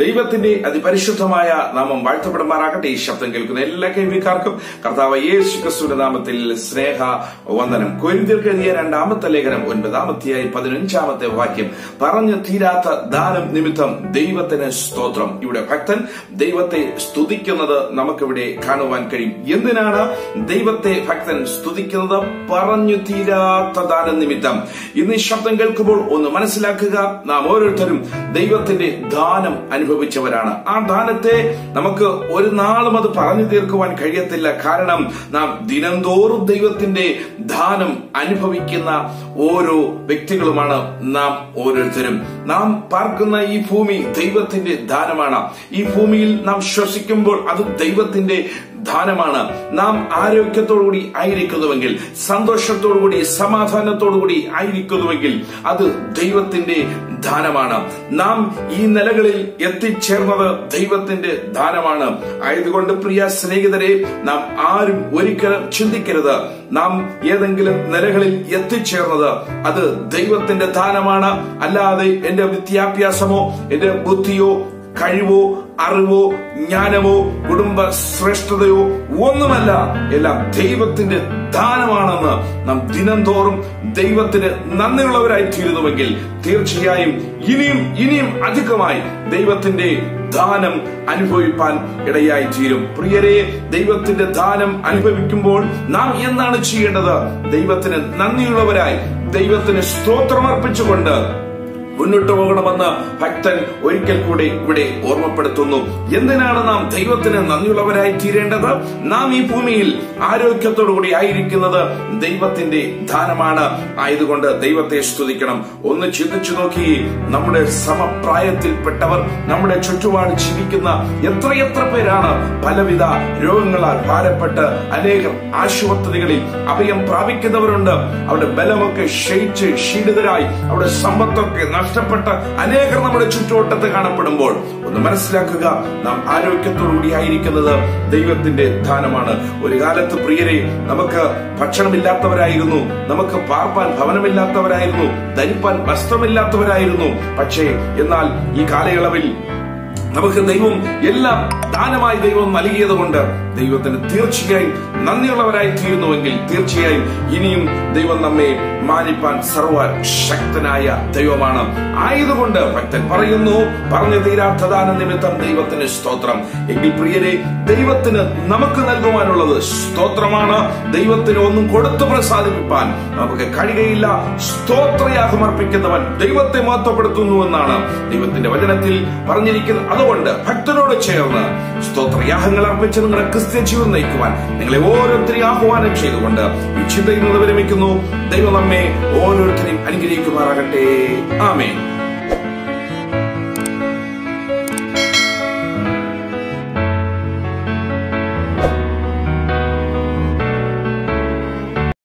ദൈവത്തിന്റെ അതിപരിശുദ്ധമായ നാമം വാഴ്ത്തപ്പെടുമാറാകട്ടെ ഈ ശബ്ദം കേൾക്കുന്ന എല്ലാ കേൾവിക്കാർക്കും കർത്താവ് യേശു ക്രിസ്തുവിന്റെ നാമത്തിൽ സ്നേഹ വന്ദനം കൊരിന്തിർക്ക് എഴുതിയ രണ്ടാമത്തെ ലേഖനം ഒൻപതാമത്തെയായി പതിനഞ്ചാമത്തെ വാക്യം പറഞ്ഞു തീരാത്ത ദാനം നിമിത്തം ദൈവത്തിന് സ്തോത്രം ഇവിടെ ഭക്തൻ ദൈവത്തെ സ്തുതിക്കുന്നത് നമുക്കിവിടെ കാണുവാൻ കഴിയും എന്തിനാണ് ദൈവത്തെ ഭക്തൻ സ്തുതിക്കുന്നത് പറഞ്ഞു തീരാത്ത ദാനം നിമിത്തം ഇന്ന് ഈ ശബ്ദം കേൾക്കുമ്പോൾ ഒന്ന് മനസ്സിലാക്കുക നാം ഓരോരുത്തരും ദൈവത്തിന്റെ ദാനം അനുഭവിച്ചവരാണ് ആ ദാനത്തെ നമുക്ക് ഒരു നാളും അത് പറഞ്ഞു തീർക്കുവാൻ കഴിയത്തില്ല കാരണം നാം ദിനംതോറും ദൈവത്തിന്റെ ദാനം അനുഭവിക്കുന്ന ഓരോ വ്യക്തികളുമാണ് നാം ഓരോരുത്തരും നാം പാർക്കുന്ന ഈ ഭൂമി ദൈവത്തിന്റെ ദാനമാണ് ഈ ഭൂമിയിൽ നാം ശ്വസിക്കുമ്പോൾ അത് ദൈവത്തിന്റെ ദാനമാണ് നാം ആരോഗ്യത്തോടുകൂടി ആയിരിക്കുന്നുവെങ്കിൽ സന്തോഷത്തോടുകൂടി സമാധാനത്തോടുകൂടി ആയിരിക്കുന്നുവെങ്കിൽ അത് ദൈവത്തിന്റെ ദാനമാണ് നാം ഈ നിലകളിൽ എത്തിച്ചേർന്നത് ദൈവത്തിന്റെ ദാനമാണ് ആയതുകൊണ്ട് പ്രിയ സ്നേഹിതരെ നാം ആരും ഒരിക്കലും ചിന്തിക്കരുത് നാം ഏതെങ്കിലും നിലകളിൽ എത്തിച്ചേർന്നത് അത് ദൈവത്തിന്റെ ദാനമാണ് അല്ലാതെ എന്റെ വിദ്യാഭ്യാസമോ എന്റെ ബുദ്ധിയോ കഴിവോ അറിവോ ജ്ഞാനമോ കുടുംബ ശ്രേഷ്ഠതയോ ഒന്നുമല്ല എല്ലാം ദൈവത്തിന്റെ ദാനമാണെന്ന് നാം ദിനം തോറും ദൈവത്തിന് നന്ദിയുള്ളവരായി തീരുന്നുവെങ്കിൽ തീർച്ചയായും ഇനിയും ഇനിയും അധികമായി ദൈവത്തിന്റെ ദാനം അനുഭവിപ്പാൻ ഇടയായി തീരും പ്രിയരെ ദൈവത്തിന്റെ ദാനം അനുഭവിക്കുമ്പോൾ നാം എന്താണ് ചെയ്യേണ്ടത് ദൈവത്തിന് നന്ദിയുള്ളവരായി ദൈവത്തിന് സ്തോത്രമർപ്പിച്ചുകൊണ്ട് മുന്നോട്ട് പോകണമെന്ന് ഭക്തൻ ഒരിക്കൽ കൂടി ഇവിടെ ഓർമ്മപ്പെടുത്തുന്നു എന്തിനാണ് നാം ദൈവത്തിന് നന്ദിയുള്ളവരായി തീരേണ്ടത് നാം ഈ ഭൂമിയിൽ ആരോഗ്യത്തോടുകൂടി ആയിരിക്കുന്നത് ദൈവത്തിന്റെ ദാനമാണ് ആയതുകൊണ്ട് ദൈവത്തെ സ്തുതിക്കണം ഒന്ന് ചിന്തിച്ചു നോക്കി നമ്മുടെ സമപ്രായത്തിൽപ്പെട്ടവർ നമ്മുടെ ചുറ്റുപാട് ജീവിക്കുന്ന എത്രയെത്ര പേരാണ് പലവിധ രോഗങ്ങളാൽ ഭാരപ്പെട്ട് അനേകം ആശുപത്രികളിൽ അഭയം പ്രാപിക്കുന്നവരുണ്ട് അവരുടെ ബലമൊക്കെ ക്ഷയിച്ച് ക്ഷീണിതരായി അവരുടെ സമ്പത്തൊക്കെ നഷ്ടപ്പെട്ട അനേകർ നമ്മുടെ ചുറ്റുവട്ടത്ത് കാണപ്പെടുമ്പോൾ ഒന്ന് മനസ്സിലാക്കുക നാം ആരോഗ്യത്തോടുകൂടി ആയിരിക്കുന്നത് ദൈവത്തിന്റെ ദാനമാണ് ഒരു കാലത്ത് പ്രിയരെ നമുക്ക് ഭക്ഷണമില്ലാത്തവരായിരുന്നു നമുക്ക് പാർപ്പാൻ ഭവനമില്ലാത്തവരായിരുന്നു ധരിപ്പാൻ വസ്ത്രമില്ലാത്തവരായിരുന്നു പക്ഷേ എന്നാൽ ഈ കാലയളവിൽ നമുക്ക് ദൈവം എല്ലാം ദാനമായി ദൈവം നൽകിയത് കൊണ്ട് ദൈവത്തിന് തീർച്ചയായും നന്ദിയുള്ളവരായി തീരുന്നുവെങ്കിൽ തീർച്ചയായും ഇനിയും ദൈവം നമ്മെ മാനിപ്പാൻ സർവ ശക്തനായ ദൈവമാണ് ആയതുകൊണ്ട് ഭക്തൻ പറയുന്നു പറഞ്ഞു തീരാത്ത ദാന നിമിത്തം ദൈവത്തിന് സ്തോത്രം എങ്കിൽ പ്രിയരെ ദൈവത്തിന് നമുക്ക് നൽകുവാനുള്ളത് സ്തോത്രമാണ് ദൈവത്തിന് ഒന്നും കൊടുത്തു പ്രസാദിപ്പിക്കാൻ നമുക്ക് കഴിയുകയില്ല സ്തോത്രയാഗം അർപ്പിക്കുന്നവൻ ദൈവത്തെ മഹത്വപ്പെടുത്തുന്നു എന്നാണ് ദൈവത്തിന്റെ വചനത്തിൽ പറഞ്ഞിരിക്കുന്നത് അതുകൊണ്ട് ഭക്തനോട് ചേർന്ന് സ്തോത്രയാഗങ്ങൾ അർപ്പിച്ച് നിങ്ങളുടെ ക്രിസ്ത്യൻ ജീവിതം നയിക്കുവാൻ നിങ്ങളെ ഓരോരുത്തരെയും ആഹ്വാനം ചെയ്തുകൊണ്ട് ഈ ചിന്തയിൽ നിന്ന് വിരമിക്കുന്നു ദൈവം നമ്മെ ഓരോരുത്തരെയും അനുഗ്രഹിക്കുമാറാകട്ടെ ആമേ